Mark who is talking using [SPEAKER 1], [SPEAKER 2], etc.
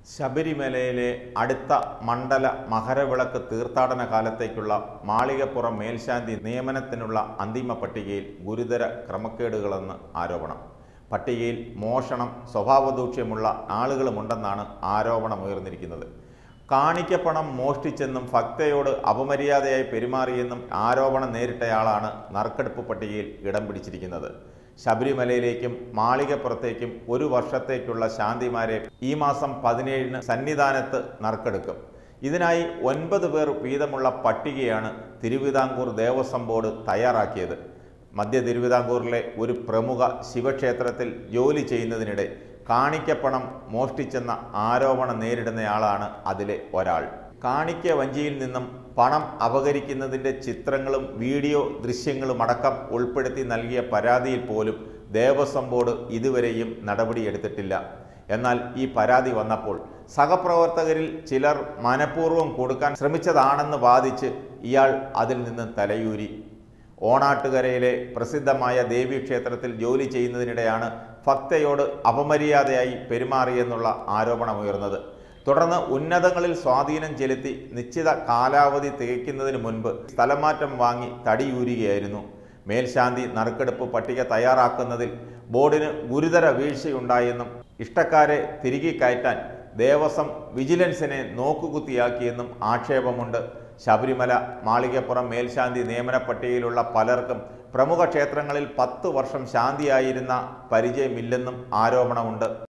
[SPEAKER 1] ശബരിമലയിലെ അടുത്ത മണ്ഡല മകരവിളക്ക് തീർത്ഥാടന കാലത്തേക്കുള്ള മാളികപ്പുറം മേൽശാന്തി നിയമനത്തിനുള്ള അന്തിമ പട്ടികയിൽ ഗുരുതര ക്രമക്കേടുകളെന്ന് ആരോപണം പട്ടികയിൽ മോഷണം സ്വഭാവദൂക്ഷ്യമുള്ള ആളുകളുമുണ്ടെന്നാണ് ആരോപണമുയർന്നിരിക്കുന്നത് കാണിക്കപ്പണം മോഷ്ടിച്ചെന്നും ഭക്തയോട് അപമര്യാദയായി പെരുമാറിയെന്നും ആരോപണം നേരിട്ടയാളാണ് നറുക്കെടുപ്പ് പട്ടികയിൽ ഇടം പിടിച്ചിരിക്കുന്നത് ശബരിമലയിലേക്കും മാളികപ്പുറത്തേക്കും ഒരു വർഷത്തേക്കുള്ള ശാന്തിമാരെ ഈ മാസം പതിനേഴിന് സന്നിധാനത്ത് നറുക്കെടുക്കും ഇതിനായി ഒൻപത് പേർ വീതമുള്ള പട്ടികയാണ് തിരുവിതാംകൂർ ദേവസ്വം ബോർഡ് തയ്യാറാക്കിയത് മധ്യ തിരുവിതാംകൂറിലെ ഒരു പ്രമുഖ ശിവക്ഷേത്രത്തിൽ ജോലി ചെയ്യുന്നതിനിടെ കാണിക്കപ്പണം മോഷ്ടിച്ചെന്ന ആരോപണം നേരിടുന്നയാളാണ് അതിലെ ഒരാൾ കാണിക്ക വഞ്ചിയിൽ നിന്നും പണം അപഹരിക്കുന്നതിൻ്റെ ചിത്രങ്ങളും വീഡിയോ ദൃശ്യങ്ങളും അടക്കം ഉൾപ്പെടുത്തി നൽകിയ പരാതിയിൽ പോലും ദേവസ്വം ബോർഡ് ഇതുവരെയും നടപടിയെടുത്തിട്ടില്ല എന്നാൽ ഈ പരാതി വന്നപ്പോൾ സഹപ്രവർത്തകരിൽ ചിലർ മനഃപൂർവ്വം കൊടുക്കാൻ ശ്രമിച്ചതാണെന്ന് വാദിച്ച് ഇയാൾ അതിൽ നിന്ന് തലയൂരി ഓണാട്ടുകരയിലെ പ്രസിദ്ധമായ ദേവീക്ഷേത്രത്തിൽ ജോലി ചെയ്യുന്നതിനിടെയാണ് ഭക്തയോട് അപമര്യാദയായി പെരുമാറിയെന്നുള്ള ആരോപണമുയർന്നത് തുടർന്ന് ഉന്നതങ്ങളിൽ സ്വാധീനം ചെലുത്തി നിശ്ചിത കാലാവധി തികയ്ക്കുന്നതിന് മുൻപ് സ്ഥലമാറ്റം വാങ്ങി തടിയൂരുകയായിരുന്നു മേൽശാന്തി നറുക്കെടുപ്പ് പട്ടിക തയ്യാറാക്കുന്നതിൽ ബോർഡിന് ഗുരുതര വീഴ്ചയുണ്ടായെന്നും ഇഷ്ടക്കാരെ തിരികെ കയറ്റാൻ ദേവസ്വം വിജിലൻസിനെ നോക്കുകുത്തിയാക്കിയെന്നും ആക്ഷേപമുണ്ട് ശബരിമല മാളികപ്പുറം മേൽശാന്തി നിയമന പട്ടികയിലുള്ള പലർക്കും പ്രമുഖ ക്ഷേത്രങ്ങളിൽ പത്ത് വർഷം ശാന്തിയായിരുന്ന പരിചയമില്ലെന്നും ആരോപണമുണ്ട്